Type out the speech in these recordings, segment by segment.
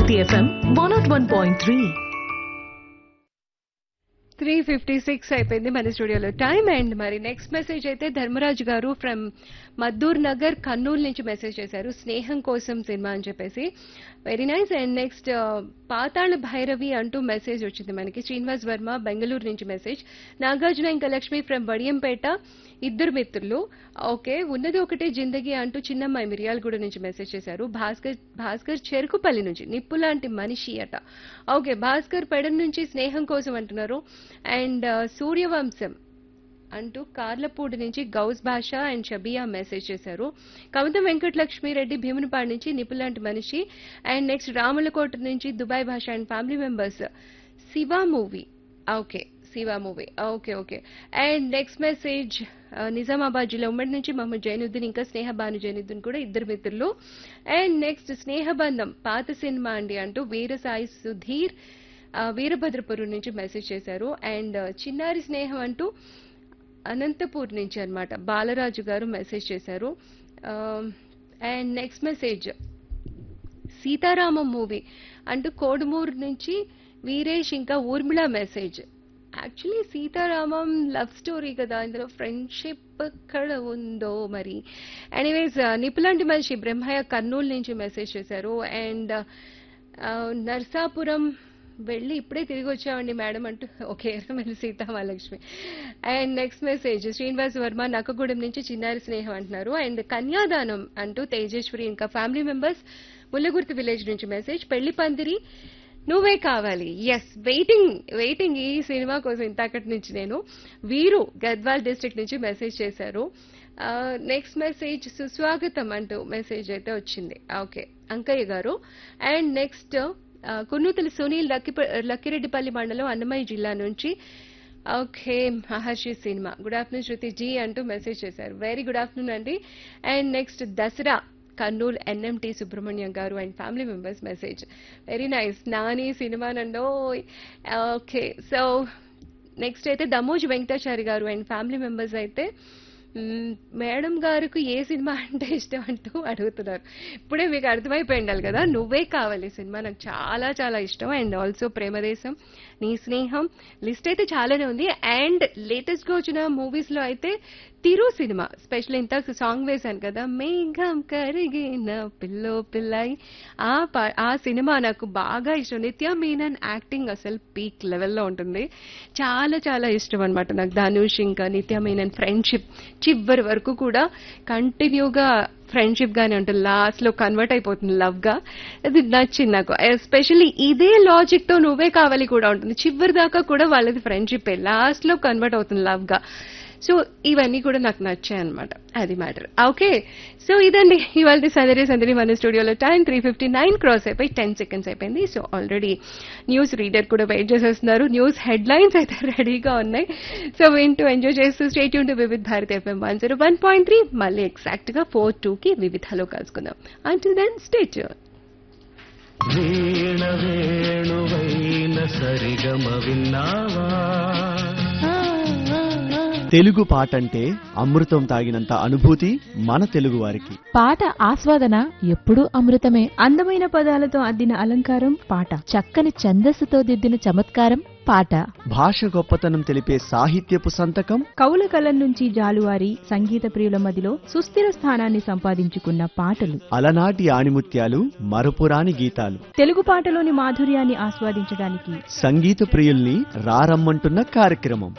Bharati FM one naught one point three three fifty six అయిపోయింది మన స్టూడియోలో టైం అండ్ మరి నెక్స్ట్ మెసేజ్ అయితే ధర్మరాజు గారు ఫ్రమ్ మద్దూర్ నగర్ కర్నూలు నుంచి మెసేజ్ చేశారు స్నేహం కోసం సినిమా అని చెప్పేసి very nice and next Pathala Bhairavi అంటూ మెసేజ్ వచ్చింది మనకి శ్రీనివాస్ వర్మ బెంగళూరు నుంచి మెసేజ్ నాగార్జున ఇంకా లక్ష్మి ఫ్రమ్ వడియంపేట ఇద్దరు మిత్రులు ఓకే ఉన్నది ఒకటే జిందగీ అంటూ చిన్నమ్మాయి మిరియాలగూడ నుంచి మెసేజ్ చేశారు భాస్కర్ భాస్కర్ చెరుకుపల్లి నుంచి నిప్పు లాంటి మనిషి అట ఓకే భాస్కర్ పెడన్ నుంచి స్నేహం కోసం అంటున్నారు అండ్ సూర్యవంశం అంటూ కార్లపూడి నుంచి గౌస్ భాష అండ్ షబియా మెసేజ్ చేశారు కవిత వెంకటలక్ష్మి రెడ్డి భీమునిపాడు నుంచి నిపులాంటి మనిషి అండ్ నెక్స్ట్ రాములకోట నుంచి Dubai Basha and family members Shiva movie okay Shiva movie okay okay and next message Nizamabad జిల్లా ఉమ్మడి నుంచి మహమ్మద్ జైనుద్దీన్ ఇంకా స్నేహ భాను జైనుద్దీన్ కూడా ఇద్దరు మిత్రులు అండ్ నెక్స్ట్ స్నేహబంధం పాత సినిమా అండి అంటూ వీరసాయి సుధీర్ ఆ, వీరభద్రపురం నుంచి మెసేజ్ చేశారు అండ్ చిన్నారి స్నేహం అంటూ అనంతపూర్ నుంచి అన్నమాట బాలరాజు గారు మెసేజ్ చేశారు and next message Sitaramam movie అంటూ కోడుమూరు నుంచి వీరేష్ ఇంకా Urmila message actually Sitaramam love story కదా ఇందులో ఫ్రెండ్షిప్ ఎక్కడ ఉందో మరి ఎనీవేస్ నిపులాంటి మనిషి బ్రహ్మయ్య కర్నూలు నుంచి మెసేజ్ చేశారు అండ్ నర్సాపురం వెళ్ళి ఇప్పుడే తిరిగి వచ్చామండి మేడం అంటూ okay Erramalli Seethamahalakshmi and next message Srinivas Varma Nakkagudem నుంచి చిన్నారి స్నేహం అంటున్నారు అండ్ కన్యాదానం అంటూ తేజేశ్వరి ఇంకా ఫ్యామిలీ మెంబర్స్ ముల్లగుర్తి విలేజ్ నుంచి message Pelli Pandiri Nuvve Kavali yes waiting waiting ఈ సినిమా కోసం ఇంతకటి నుంచి నేను వీరు గద్వాల్ డిస్ట్రిక్ట్ నుంచి మెసేజ్ చేశారు నెక్స్ట్ మెసేజ్ సుస్వాగతం అంటూ మెసేజ్ అయితే వచ్చింది okay Ankaiah garu and next Kunnuthala Sunil లక్కి లక్కిరెడ్డిపల్లి మండలం అన్నమయ్య జిల్లా నుంచి okay Maharshi cinema good afternoon Shruti ji అంటూ మెసేజ్ చేశారు వెరీ గుడ్ ఆఫ్టర్నూన్ అండి and next Dasara Kurnool NMT Subrahmanyam garu and family members message very nice Nani cinema నండో ఓకే సో నెక్స్ట్ అయితే దమోజ్ వెంకటాచారి గారు అండ్ ఫ్యామిలీ మెంబర్స్ అయితే మ్మ్, మేడం గారికి ఏ సినిమా అంటే ఇష్టం అంటూ అడుగుతున్నారు ఇప్పుడే మీకు అర్థమైపోయి ఉండాలి కదా నువ్వే కావాలి సినిమా నాకు చాలా చాలా ఇష్టం అండ్ ఆల్సో ప్రేమదేశం నీ స్నేహం లిస్ట్ అయితే చాలానే ఉంది అండ్ లేటెస్ట్ గా వచ్చిన మూవీస్ లో అయితే తిరు సినిమా స్పెషల్ ఇంత సాంగ్ వేశాను కదా మేఘం కరిగిన పిల్లో పిల్లై ఆ పా- ఆ సినిమా నాకు బాగా ఇష్టం నిత్య మీనన్ యాక్టింగ్ అసలు పీక్ లెవెల్లో ఉంటుంది చాలా చాలా ఇష్టం అనమాట నాకు ధనుష్ ఇంకా నిత్య మీనన్ ఫ్రెండ్షిప్ చివరి వరకు కూడా కంటిన్యూగా ఫ్రెండ్షిప్ గానే ఉంటుంది లాస్ట్ లో కన్వర్ట్ అయిపోతుంది లవ్ గా అది నచ్చింది నాకు ఎస్పెషల్లీ ఇదే లాజిక్ తో నువ్వే కావాలి కూడా ఉంటుంది చివరి దాకా కూడా వాళ్ళది ఫ్రెండ్షిప్ లాస్ట్ లో కన్వర్ట్ అవుతుంది లవ్ గా సో ఇవన్నీ కూడా నాకు నచ్చాయి అనమాట అది మ్యాటర్ ఓకే సో ఇదండి ఇవాళ సందడి సందడి మన స్టూడియోలో time three fifty nine cross అయిపోయి టెన్ సెకండ్స్ అయిపోయింది సో ఆల్రెడీ న్యూస్ రీడర్ కూడా వెయిట్ చేసేస్తున్నారు న్యూస్ హెడ్ లైన్స్ అయితే రెడీగా ఉన్నాయి సో వింటూ ఎంజాయ్ చేస్తూ stay Vividh Bharati FM one zero one point three మళ్ళీ ఎగ్జాక్ట్ గా ఫోర్ టూ కి వివిధలో కలుసుకుందాం until then stay Veena Venuvaina Sarigama Vinnava Telugu పాట అంటే అమృతం తాగినంత అనుభూతి మన తెలుగు వారికి పాట ఆస్వాదన ఎప్పుడూ అమృతమే అందమైన పదాలతో అద్దిన అలంకారం పాట చక్కని ఛందస్సుతో దిద్దిన చమత్కారం పాట భాష గొప్పతనం తెలిపే సాహిత్యపు సంతకం కవుల కలం నుంచి జాలువారి సంగీత ప్రియుల మదిలో సుస్థిర స్థానాన్ని సంపాదించుకున్న పాటలు అలనాటి ఆణిముత్యాలు మరపురాని గీతాలు తెలుగు పాటలోని మాధుర్యాన్ని ఆస్వాదించడానికి సంగీత ప్రియుల్ని రారమ్మంటున్న కార్యక్రమం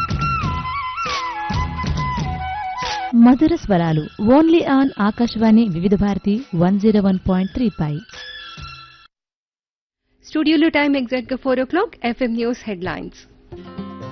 మధుర స్వరాలు only on Akashvani Vividh Bharati one zero one point three పై స్టూడియోలో టైం ఎగ్జాక్ట్ గా four o'clock FM news head lines